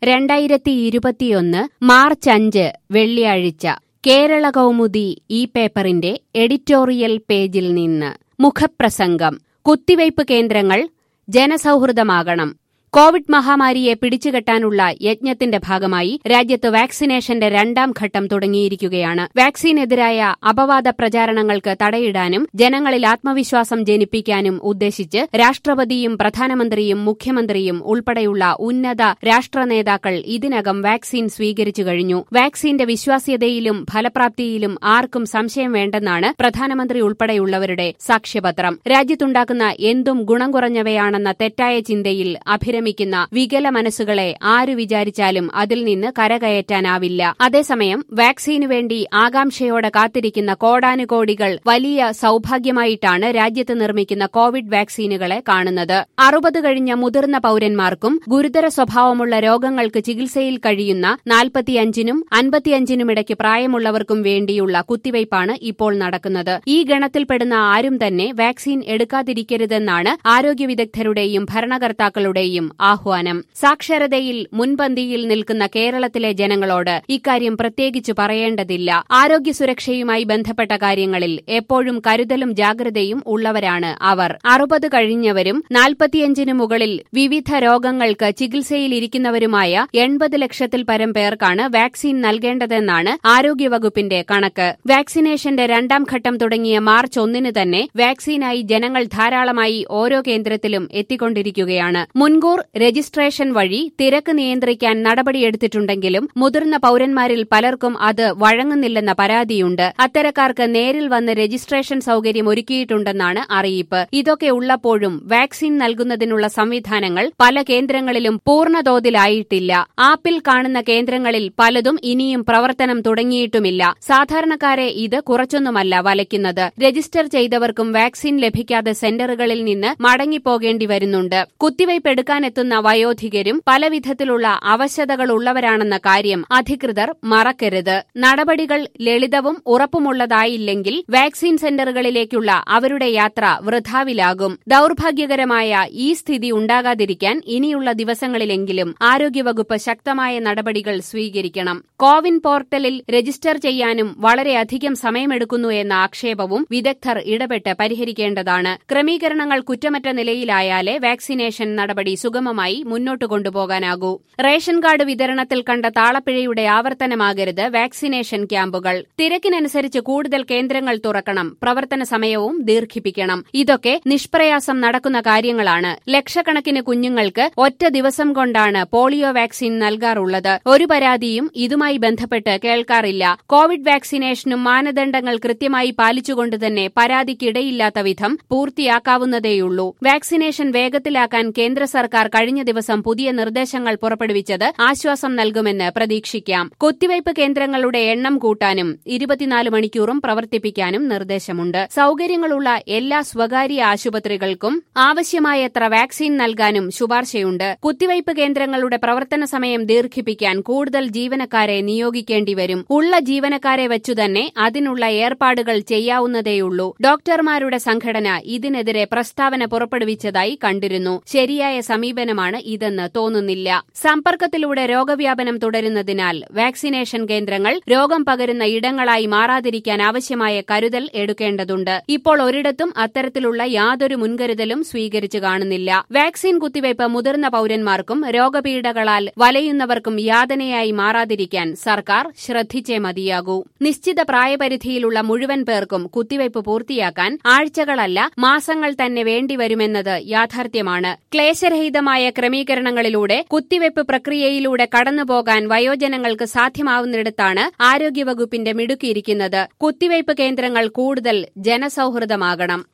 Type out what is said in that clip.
രണ്ടായിരത്തി ഇരുപത്തിയൊന്ന് മാർച്ച് അഞ്ച് വെള്ളിയാഴ്ച കേരള കൗമുദി ഈ പേപ്പറിന്റെ എഡിറ്റോറിയൽ പേജിൽ നിന്ന് മുഖപ്രസംഗം കുത്തിവയ്പ് കേന്ദ്രങ്ങൾ ജനസൗഹൃദമാകണം കോവിഡ് മഹാമാരിയെ പിടിച്ചുകെട്ടാനുള്ള യജ്ഞത്തിന്റെ ഭാഗമായി രാജ്യത്ത് വാക്സിനേഷന്റെ രണ്ടാം ഘട്ടം തുടങ്ങിയിരിക്കുകയാണ് വാക്സിനെതിരായ അപവാദ പ്രചാരണങ്ങൾക്ക് തടയിടാനും ജനങ്ങളിൽ ആത്മവിശ്വാസം ജനിപ്പിക്കാനും ഉദ്ദേശിച്ച് രാഷ്ട്രപതിയും പ്രധാനമന്ത്രിയും മുഖ്യമന്ത്രിയും ഉൾപ്പെടെയുള്ള ഉന്നത രാഷ്ട്ര നേതാക്കൾ ഇതിനകം വാക്സിൻ സ്വീകരിച്ചു കഴിഞ്ഞു വാക്സിന്റെ വിശ്വാസ്യതയിലും ഫലപ്രാപ്തിയിലും ആർക്കും സംശയം വേണ്ടെന്നാണ് പ്രധാനമന്ത്രി ഉൾപ്പെടെയുള്ളവരുടെ സാക്ഷ്യപത്രം രാജ്യത്തുണ്ടാക്കുന്ന എന്തും ഗുണം കുറഞ്ഞവയാണെന്ന തെറ്റായ ചിന്തയിൽ അഭിരമിക്കുന്ന വികല മനസ്സുകളെ ആരു വിചാരിച്ചാലും അതിൽ നിന്ന് കരകയറ്റാനാവില്ല അതേസമയം വാക്സിനു വേണ്ടി ആകാംക്ഷയോടെ കാത്തിരിക്കുന്ന കോടാനുകോടികൾ വലിയ സൌഭാഗ്യമായിട്ടാണ് രാജ്യത്ത് നിർമ്മിക്കുന്ന കോവിഡ് വാക്സിനുകളെ കാണുന്നത് അറുപത് കഴിഞ്ഞ മുതിർന്ന പൌരന്മാർക്കും ഗുരുതര സ്വഭാവമുള്ള രോഗങ്ങൾക്ക് ചികിത്സയിൽ കഴിയുന്ന നാൽപ്പത്തിയഞ്ചിനും അൻപത്തിയഞ്ചിനും ഇടയ്ക്ക് പ്രായമുള്ളവർക്കും വേണ്ടിയുള്ള കുത്തിവയ്പാണ് ഇപ്പോൾ നടക്കുന്നത് ഈ ഗണത്തിൽപ്പെടുന്ന ആരും തന്നെ വാക്സിൻ എടുക്കാതിരിക്കരുതെന്നാണ് ആരോഗ്യ വിദഗ്ധരുടെയും ഭരണകർത്താക്കളുടെയും ആഹ്വാനം സാക്ഷരതയിൽ മുൻപന്തിയിൽ നിൽക്കുന്ന കേരളത്തിലെ ജനങ്ങളോട് ഇക്കാര്യം പ്രത്യേകിച്ചു പറയേണ്ടതില്ല ആരോഗ്യ സുരക്ഷയുമായി ബന്ധപ്പെട്ട കാര്യങ്ങളിൽ എപ്പോഴും കരുതലും ജാഗ്രതയും ഉള്ളവരാണ് അവർ അറുപത് കഴിഞ്ഞവരും നാൽപ്പത്തിയഞ്ചിന് മുകളിൽ വിവിധ രോഗങ്ങൾക്ക് ചികിത്സയിലിരിക്കുന്നവരുമായ എൺപത് ലക്ഷത്തിൽ പരം പേർക്കാണ് വാക്സിൻ നൽകേണ്ടതെന്നാണ് ആരോഗ്യവകുപ്പിന്റെ കണക്ക് വാക്സിനേഷന്റെ രണ്ടാം ഘട്ടം തുടങ്ങിയ മാർച്ച് ഒന്നിന് തന്നെ വാക്സിനായി ജനങ്ങൾ ധാരാളമായി ഓരോ കേന്ദ്രത്തിലും എത്തിക്കൊണ്ടിരിക്കുകയാണ് മുൻകൂർ രജിസ്ട്രേഷൻ വഴി തിരക്ക് നിയന്ത്രിക്കാൻ നടപടിയെടുത്തിട്ടുണ്ടെങ്കിലും മുതിർന്ന പൌരന്മാരിൽ പലർക്കും അത് വഴങ്ങുന്നില്ലെന്ന പരാതിയുണ്ട് അത്തരക്കാർക്ക് നേരിൽ വന്ന് രജിസ്ട്രേഷൻ സൌകര്യം ഒരുക്കിയിട്ടുണ്ടെന്നാണ് അറിയിപ്പ് ഇതൊക്കെ ഉള്ളപ്പോഴും വാക്സിൻ നൽകുന്നതിനുള്ള സംവിധാനങ്ങൾ പല കേന്ദ്രങ്ങളിലും പൂർണ്ണതോതിലായിട്ടില്ല ആപ്പിൽ കാണുന്ന കേന്ദ്രങ്ങളിൽ പലതും ഇനിയും പ്രവർത്തനം തുടങ്ങിയിട്ടുമില്ല സാധാരണക്കാരെ ഇത് കുറച്ചൊന്നുമല്ല വലയ്ക്കുന്നത് രജിസ്റ്റർ ചെയ്തവർക്കും വാക്സിൻ ലഭിക്കാതെ സെന്ററുകളിൽ നിന്ന് മടങ്ങിപ്പോകേണ്ടി വരുന്നുണ്ട് കുത്തിവയ്പ് എടുക്കാനെത്തുന്ന വയോധികരും പലവിധത്തിലുള്ള അവശതകളുള്ളവരാണെന്ന കാര്യം അധികൃതർ മറക്കരുത് നടപടികൾ ലളിതവും ഉറപ്പുമുള്ളതായില്ലെങ്കിൽ വാക്സിൻ സെന്ററുകളിലേക്കുള്ള അവരുടെ യാത്ര വൃഥാവിലാകും ദൌർഭാഗ്യകരമായ ഈ സ്ഥിതി ഉണ്ടാകാതിരിക്കാൻ ഇനിയുള്ള ദിവസങ്ങളിലെങ്കിലും ആരോഗ്യവകുപ്പ് ശക്തമായ നടപടികൾ സ്വീകരിക്കണം കോവിൻ പോർട്ടലിൽ രജിസ്റ്റർ ചെയ്യാനും വളരെയധികം സമയമെടുക്കുന്നു എന്ന ആക്ഷേപവും വിദഗ്ധർ ഇടപെട്ട് പരിഹരിക്കേണ്ടതാണ് ക്രമീകരണങ്ങൾ കുറ്റമറ്റ നിലയിലായാലേ വാക്സിനേഷൻ നടപടി സുഗമമായി മുന്നോട്ട് കൊണ്ടുപോകാനാകൂ റേഷൻ കാർഡ് വിതരണത്തിൽ കണ്ട താളപ്പിഴയുടെ ആവർത്തനമാകരുത് വാക്സിനേഷൻ ക്യാമ്പുകൾ തിരക്കിനനുസരിച്ച് കൂടുതൽ കേന്ദ്രങ്ങൾ തുറക്കണം പ്രവർത്തന സമയവും ദീർഘിപ്പിക്കണം ഇതൊക്കെ നിഷ്പ്രയാസം നടക്കുന്ന കാര്യങ്ങളാണ് ലക്ഷക്കണക്കിന് കുഞ്ഞുങ്ങൾക്ക് ഒറ്റ ദിവസം കൊണ്ടാണ് പോളിയോ വാക്സിൻ നൽകാറുള്ളത് ഒരു പരാതിയും ഇതുമായി ബന്ധപ്പെട്ട് കേൾക്കാറില്ല കോവിഡ് വാക്സിനേഷനും മാനദണ്ഡങ്ങൾ കൃത്യമായി പാലിച്ചുകൊണ്ട് തന്നെ പരാതിക്കിടയില്ലാത്ത വിധം പൂർത്തിയാക്കാവുന്നതേയുള്ളൂ വാക്സിനേഷൻ വേഗത്തിലാക്കാൻ കേന്ദ്ര സർക്കാർ കഴിഞ്ഞ ദിവസം പുതിയ നിർദ്ദേശങ്ങൾ പുറപ്പെടുവിച്ചത് ആശ്വാസം നൽകുമെന്ന് പ്രതീക്ഷിക്കാം കുത്തിവയ്പ് കേന്ദ്രങ്ങളുടെ എണ്ണം കൂട്ടാനും ഇരുപത്തിനാല് മണിക്കൂറും പ്രവർത്തിപ്പിക്കാനും നിർദ്ദേശമുണ്ട് സൌകര്യങ്ങളുള്ള എല്ലാ സ്വകാര്യ ആശുപത്രികൾക്കും ആവശ്യമായത്ര വാക്സിൻ നൽകാനും ശുപാർശയുണ്ട് കുത്തിവയ്പ് കേന്ദ്രങ്ങളുടെ പ്രവർത്തന സമയം ദീർഘിപ്പിക്കാൻ കൂടുതൽ ജീവനക്കാരെ നിയോഗിക്കേണ്ടി വരും ഉള്ള ജീവനക്കാരെ വെച്ചുതന്നെ അതിനുള്ള ഏർപ്പാടുകൾ ചെയ്യാവുന്നതേയുള്ളൂ ഡോക്ടർമാരുടെ സംഘടന ഇതിനെതിരെ പ്രസ്താവന പുറപ്പെടുവിച്ചതായി കണ്ടിരുന്നു ശരിയായ സമീപനമാണ് ഇതെന്ന് തോന്നുന്നില്ല സമ്പർക്കത്തിലൂടെ രോഗവ്യാപനം തുടരുന്നതിനാൽ വാക്സിനേഷൻ കേന്ദ്രങ്ങൾ രോഗം പകരുന്ന ഇടങ്ങളായി മാറാതിരിക്കാൻ ആവശ്യമായ കരുതൽ എടുക്കേണ്ടതുണ്ട് ഇപ്പോൾ ഒരിടത്തും അത്തരത്തിലുള്ള യാതൊരു മുൻകരുതലും സ്വീകരിച്ചു കാണുന്നില്ല വാക്സിൻ കുത്തിവയ്പ് മുതിർന്ന പൌരന്മാർക്കും രോഗപീഠകളാൽ വലയുന്നവർക്കും യാതനയായി മാറാതിരിക്കാൻ സർക്കാർ ശ്രദ്ധിച്ചേ മതിയാകൂ നിശ്ചിത പ്രായപരിധിയിലുള്ള മുഴുവൻ പേർക്കും കുത്തിവയ്പ് പൂർത്തിയാക്കാൻ ആഴ്ചകളല്ല മാസങ്ങൾ തന്നെ വേണ്ടിവരുമെന്നത് യാഥാർത്ഥ്യമാണ് ക്ലേശരഹിതമായ ക്രമീകരണങ്ങളിലൂടെ കുത്തിവയ്പ് പ്രക്രിയയിലൂടെ കടന്നുപോകാൻ വയോജനങ്ങൾക്ക് സാധ്യമാവുന്നിടത്താണ് ആരോഗ്യവകുപ്പിന്റെ മിടുക്കിയിരിക്കുന്നത് കുത്തിവയ്പ് കേന്ദ്രങ്ങൾ കൂടുതൽ ജനസൌഹൃദമാകണം